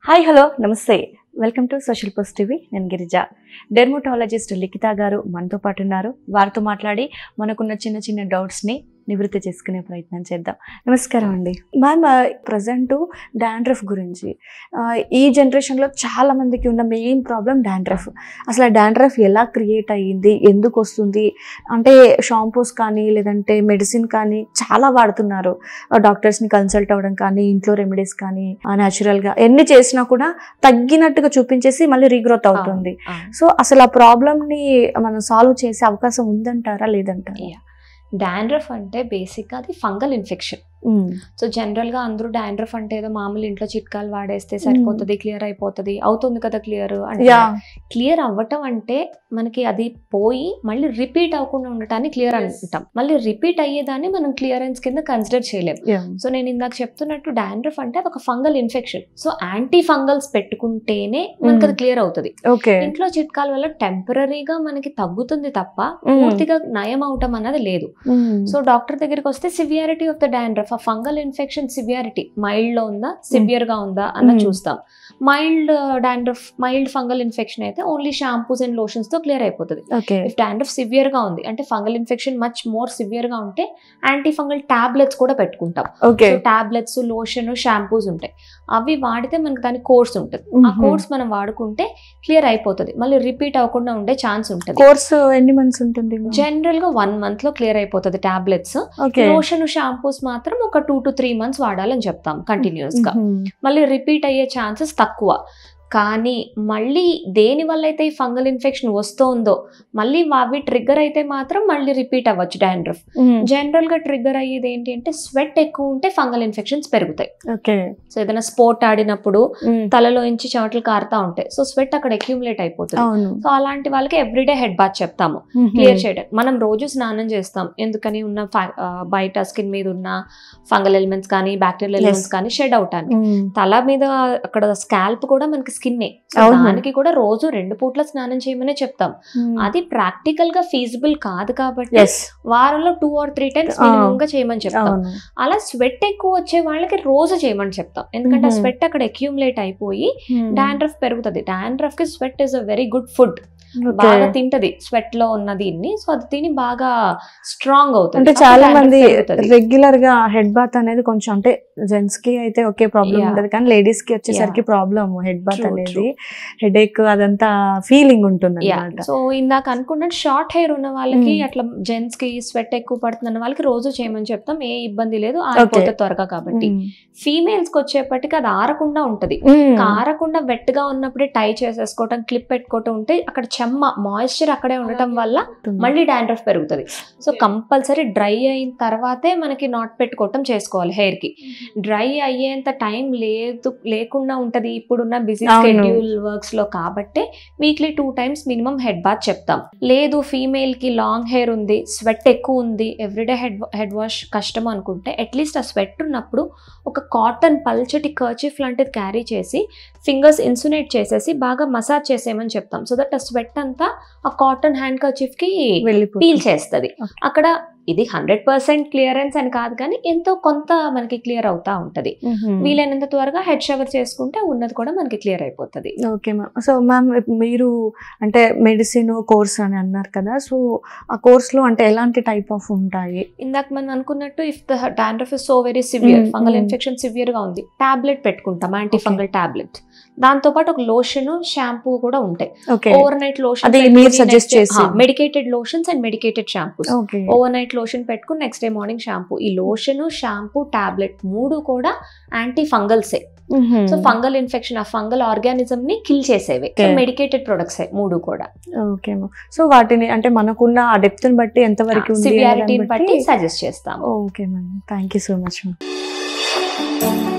Hi hello నమస్తే welcome to social post TV నేను Girija dermatologist లిఖిత గారు మనతో పాటు ఉన్నారు వారితో మాట్లాడి మనకున్న చిన్న చిన్న డౌట్స్ని నివృత్తి చేసుకునే ప్రయత్నం చేద్దాం నమస్కారం అండి మ్యామ్ ప్రజెంట్ డాండ్రఫ్ గురించి ఆ, ఈ జనరేషన్లో చాలా మందికి ఉన్న మెయిన్ ప్రాబ్లం డాండ్రఫ్ అసలు ఆ డాండ్రఫ్ ఎలా క్రియేట్ అయ్యింది ఎందుకు వస్తుంది అంటే షాంపూస్ కానీ లేదంటే మెడిసిన్ కానీ చాలా వాడుతున్నారు డాక్టర్స్ని కన్సల్ట్ అవ్వడం కానీ ఇంట్లో రెమెడీస్ కానీ న్యాచురల్గా ఎన్ని చేసినా కూడా తగ్గినట్టుగా చూపించేసి మళ్ళీ రీగ్రోత్ అవుతుంది సో అసలు ఆ ప్రాబ్లమ్ని మనం సాల్వ్ చేసే అవకాశం ఉందంటారా లేదంటారా Yeah. డాండ్రఫ్ అంటే బేసిక్గా అది ఫంగల్ ఇన్ఫెక్షన్ సో జనరల్గా అందరూ డాండ్రఫ్ అంటే ఏదో మామూలు ఇంట్లో చిట్కాలు వాడేస్తే సరిపోతుంది క్లియర్ అయిపోతుంది అవుతుంది కదా క్లియర్ అంటే యా క్లియర్ అవ్వటం అంటే మనకి అది పోయి మళ్ళీ రిపీట్ అవ్వకుండా ఉండటాన్ని క్లియర్ Yes. అంటాం మళ్ళీ రిపీట్ అయ్యేదాన్ని మనం క్లియరెన్స్ కింద కన్సిడర్ చేయలేం సో నేను ఇందాక చెప్తున్నట్టు డాండ్రఫ్ అంటే అది ఒక fungal infection so anti fungals పెట్టుకుంటేనే మనకి అది క్లియర్ అవుతుంది ఓకే ఇంట్లో చిట్కాల వల్ల టెంపరీగా మనకి తగ్గుతుంది తప్ప పూర్తిగా నయం అవటం అన్నది లేదు సో డాక్టర్ దగ్గరికి వస్తే సివియారిటీ ఆఫ్ ద డాండ్రఫ్ ఆ ఫంగల్ ఇన్ఫెక్షన్ సివియారిటీ మైల్డ్ లో ఉందా సివియర్ గా ఉందా అన్న Mm. చూస్తాం mild dandruff mild fungal infection అయితే ఓన్లీ షాంపూస్ అండ్ లోషన్స్ తో క్లియర్ అయిపోతుంది ఓకే ఇఫ్ డాండ్రఫ్ సివియర్ గా ఉంది అంటే fungal infection much more severe గా ఉంటే యాంటీ ఫంగల్ టాబ్లెట్స్ కూడా పెట్టుకుంటాం ఓకే టాబ్లెట్స్ లోషన్ షాంపూస్ ఉంటాయి అవి వాడితే మనకి దాని కోర్స్ ఉంటుంది ఆ కోర్స్ మనం వాడుకుంటే క్లియర్ అయిపోతుంది మళ్ళీ రిపీట్ అవ్వకుండా ఉండే ఛాన్స్ ఉంటుంది కోర్స్ ఎన్ని మంత్స్ ఉంటుంది జనరల్ గా వన్ మంత్ లో క్లియర్ అయిపోతుంది టాబ్లెట్స్ ఓకే లోషన్ షాంపూస్ మాత్రం ఒక టూ టు త్రీ మంత్స్ వాడాలని చెప్తాం కంటిన్యూస్ గా మళ్ళీ రిపీట్ అయ్యే ఛాన్సెస్ తక్కువ కానీ మళ్ళీ దేని వల్ల అయితే ఈ ఫంగల్ ఇన్ఫెక్షన్ వస్తుందో మళ్ళీ అవి ట్రిగ్గర్ అయితే మాత్రం మళ్ళీ రిపీట్ అవ్వచ్చు డాండ్రఫ్ జనరల్ గా ట్రిగ్గర్ అయ్యేది ఏంటి అంటే స్వెట్ ఎక్కువ ఉంటే ఫంగల్ ఇన్ఫెక్షన్స్ పెరుగుతాయి ఓకే సో ఏదైనా స్పోర్ట్ ఆడినప్పుడు తలలో నుంచి చెమటలు కారుతా ఉంటాయి సో స్వెట్ అక్కడ అక్యూములేట్ అయిపోతుంది అవును సో అలాంటి వాళ్ళకి ఎవ్రీడే హెడ్ బాత్ చెప్తాము క్లియర్ చేయడం మనం రోజు స్నానం చేస్తాం ఎందుకని ఉన్న ఫ- ఆ, బయట స్కిన్ మీద ఉన్న ఫంగల్ ఎలిమెంట్స్ కానీ బ్యాక్టీరియల్ ఎలిమెంట్స్ కానీ షెడ్ అవటానికి తల మీద అక్కడ స్కాల్ప్ కూడా మనకి స్కిన్నే అవును. దానికి కూడా రోజు రెండు పూట్ల స్నానం చేయమనే చెప్తాం అది ప్రాక్టికల్ గా ఫీజిబుల్ కాదు కాబట్టి ఎస్ వారంలో టూ ఆర్ త్రీ టైమ్స్ ఆ. మినిమం గా చేయమని చెప్తాం అవును అలా స్వెట్ ఎక్కువ వచ్చే వాళ్ళకి రోజు చేయమని చెప్తాం ఎందుకంటే Mhm. స్వెట్ అక్కడ అక్యూములేట్ అయిపోయి డాండ్రఫ్ పెరుగుతుంది డాండ్రఫ్ కి sweat is a very good food okay బాగా తింటది స్వెట్ లో ఉన్న దీన్ని సో అది తిని బాగా స్ట్రాంగ్ అవుతుంది అంటే అప్పుడు చాలా dandruff మంది పెరుగుతది. రెగ్యులర్ గా హెడ్ బాత్ అనేది కొంచెం అంటే జెంట్స్ కి అయితే ఒకే ప్రాబ్లం Yeah. ఉండదు కానీ లేడీస్ కి వచ్చేసరికి ప్రాబ్లం హెడ్ బాత్ True, అనేది true. హెడ్ ఏక్ అదంతా ఫీలింగ్ ఉంటుంది యా అన్నమాట సో ఇందాక అనుకున్నట్టు షార్ట్ హెయిర్ ఉన్న వాళ్ళకి Mm. అట్లా జెంట్స్ కి స్వెట్ ఎక్కువ పడుతుంది అన్న వాళ్ళకి రోజు చేయమని చెప్తాం ఏ ఇబ్బంది లేదు ఆరిపోతే త్వరగా కాబట్టి ఫీమేల్స్ కి వచ్చేప్పటికి అది ఆరకుండా ఉంటది కారకుండా వెట్ గా ఉన్నప్పుడే టై చేసేసుకోవటం క్లిప్ పెట్టుకోవటం ఉంటే అక్కడ చెమ్మ మాయిశ్చర్ అక్కడే ఉండటం వల్ల మళ్ళీ డాండ్రఫ్ పెరుగుతుంది సో కంపల్సరీ డ్రై అయిన తర్వాతే మనకి నాట్ పెట్టుకోవటం చేసుకోవాలి హెయిర్ కి డ్రై అయ్యేంత టైం లేదు లేకుండా ఉంటది ఇప్పుడున్న బిజీ అవును. షెడ్యూల్ వర్క్స్ లో కాబట్టి weekly two times minimum head bath చెప్తాం లేదు ఫీమేల్ కి లాంగ్ హెయిర్ ఉంది స్వెట్ ఎక్కువ ఉంది ఎవ్రీడే హెడ్ హెడ్ వాష్ కష్టం అనుకుంటే అట్లీస్ట్ ఆ స్వెట్ ఉన్నప్పుడు ఒక కాటన్ పల్చటి కర్చిఫ్ లాంటిది క్యారీ చేసి ఫింగర్స్ ఇన్సునేట్ చేసేసి బాగా మసాజ్ చేసేయమని చెప్తాం సో దట్ ఆ స్వెట్ అంతా ఆ కాటన్ హ్యాండ్ కర్చిఫ్ కి పీల్ వెళ్ళిపోతుంది చేస్తుంది Okay. అక్కడ ఇది హండ్రెడ్ పర్సెంట్ క్లియరెన్స్ అని కాదు కానీ ఎంతో కొంత మనకి క్లియర్ అవుతా ఉంటది వీలైనంత త్వరగా హెడ్ షవర్ చేసుకుంటే ఉన్నది కూడా మనకి క్లియర్ అయిపోతుంది ఓకే మ్యామ్ సో మ్యామ్ మీరు అంటే మెడిసిన్ కోర్స్ అని అన్నారు కదా సో ఆ కోర్స్ లో అంటే ఎలాంటి టైప్ ఆఫ్ ఉంటాయి ఇందాక మనం అనుకున్నట్టు if the dandruff is so very severe Mm, fungal mm. Infection severe గా ఉంది టాబ్లెట్ పెట్టుకుంటాం యాంటీ Okay. ఫంగల్ టాబ్లెట్ దాంతో పాటు ఒక లోషన్ షాంపూ కూడా ఉంటాయి ఓకే ఓవర్ నైట్ లోషన్ అది మీరు suggest చేసి. Medicated lotions and medicated shampoos okay overnight lotion పెట్టుకుని నెక్స్ట్ డే మార్నింగ్ షాంపూ ఈ లోషన్ షాంపూ టాబ్లెట్ మూడు కూడా యాంటీ ఫంగల్సే సో ఫంగల్ ఇన్ఫెక్షన్ ఆ ఫంగల్ ఆర్గానిజం ని కిల్ చేసేవి Okay. మెడికేటెడ్ ప్రొడక్ట్స్ మూడు కూడా ఓకే మ్యామ్ సో వాటిని అంటే మనకున్న ఆ డెప్త్ ని బట్టి ఎంత వరకు ఉంది అనే సివియారిటీని దాన్ని బట్టి సజెస్ట్ చేస్తాము okay ma'am thank you so much ma'am